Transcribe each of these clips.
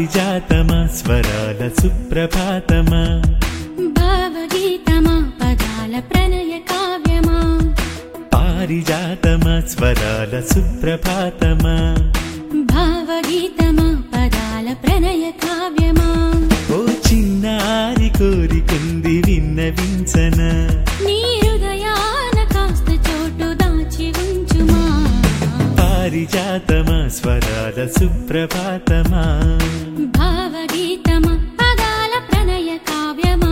పారిజాతమా స్వరాల సుప్రభాతమా భావగీతమా పదాల ప్రణయ కావ్యమా పారిజాతమా స్వరాల సుప్రభాతమా భావగీతమా పదాల ప్రణయ కావ్యమా ఓ చిన్నారి కోరికుంది విన్నవించన నీ హృదయాన కాస్త చోటు దాచి ఉంచుమా పారిజాతమా స్వరాల సుప్రభాతమా భావగీతమా పదాల ప్రణయ కావ్యమా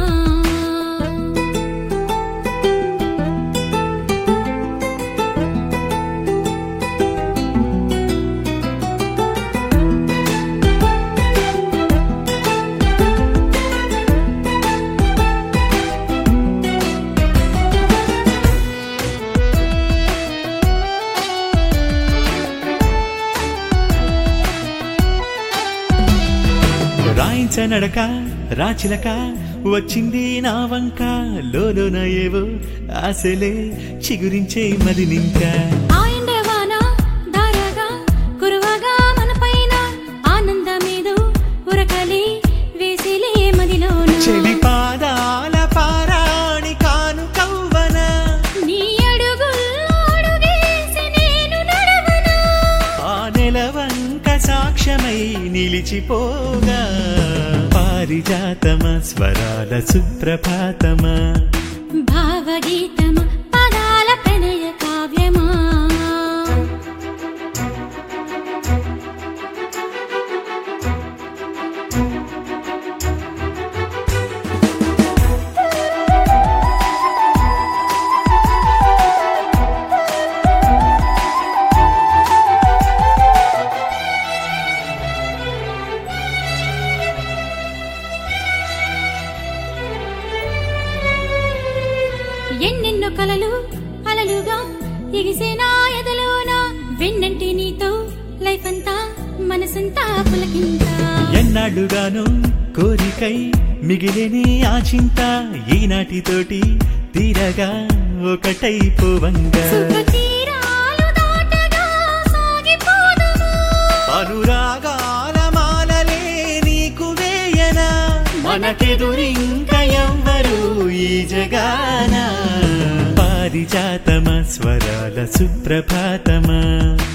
రాయించనడక రాచిలక వచ్చింది నా వంక లోలోన ఏవో ఆశలే చిగురించే మది నింకా ఆయండవాన దారగా కురువగా మనపైన ఆనందమేదో ఉరకలి వేసిలే మదిలోన చెలి పాదాల పారాణి కాను కవ్వన నీ అడుగుల్లో అడుగేసి నేను నడవనా ఆ నెలవంక సాక్ష్యమై నిలిచిపోగా పారిజాతమ స్వరాల సుప్రభాతమా భావగీతమా పదాల ప్రణయ కావ్యమా ఎన్నెన్నో కలలు అలలుగా ఎగిసేనా ఎదలోన వెన్నంటి నీతో లైఫ్ అంతా మనసంతా పులకింత ఎన్నాళ్ళుగాను కోరికై మిగిలిని ఆ చింత ఈనాటితోటి తీరగా ఒకటైపోవంగా సుఖ తీరాలు దాటగా సాగిపోదమా అనురాగాల మాలలే నీకు వేయనా మనకెదురింక ఎవ్వరు ఈ జగాన పారిజాతమ స్వరాల సుప్రభాతమా